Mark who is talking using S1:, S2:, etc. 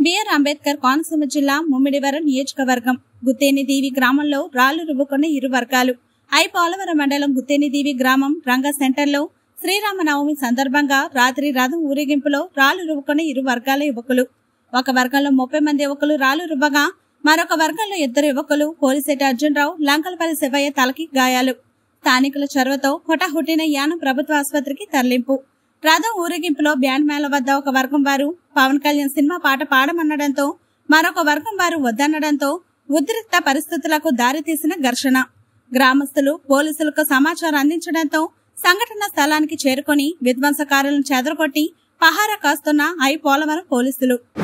S1: BR Ambedkar Konaseema జిల్లా ముమ్మిడివరం నియోజకవర్గం గుత్తేనిదీవి గ్రామంలో రాళ్లు రువ్వుకున్న ఇరు వర్గాలు ఐ పోలవరం మండలం గుత్తేనిదీవి గ్రామం రంగ సెంటర్లో శ్రీరామనవమి సందర్భంగా రాత్రి రథం ఊరేగింపులో రాళ్లు రువ్వుకున్న ఇరు వర్గాల యువకులు ఒక వర్గంలో ముప్పై మంది యువకులు రాళ్లు రువ్వగా మరొక వర్గంలో ఇద్దరు యువకులు పోలిశెట్టి అర్జునరావు లంకలపల్లి శివయ్య తలకి గాయాలు స్థానికుల చొరవతో హుటాహుటిన యానం ప్రభుత్వ ఆసుపత్రికి తరలింపు రథం ఊరేగింపులో బ్యాండ్ మేళ వద్ద ఒక వర్గం వారు పవన్ కళ్యాణ్ సినిమా పాట పాడమనడంతో మరొక వర్గం వారు వద్దనడంతో ఉద్రిక్త పరిస్థితులకు దారితీసిన ఘర్షణ గ్రామస్తులు పోలీసులకు సమాచారం అందించడంతో సంఘటన స్థలానికి చేరుకొని విధ్వంసకారులను చెదరగొట్టి పహారా కాస్తున్న ఐ పోలవరం పోలీసులు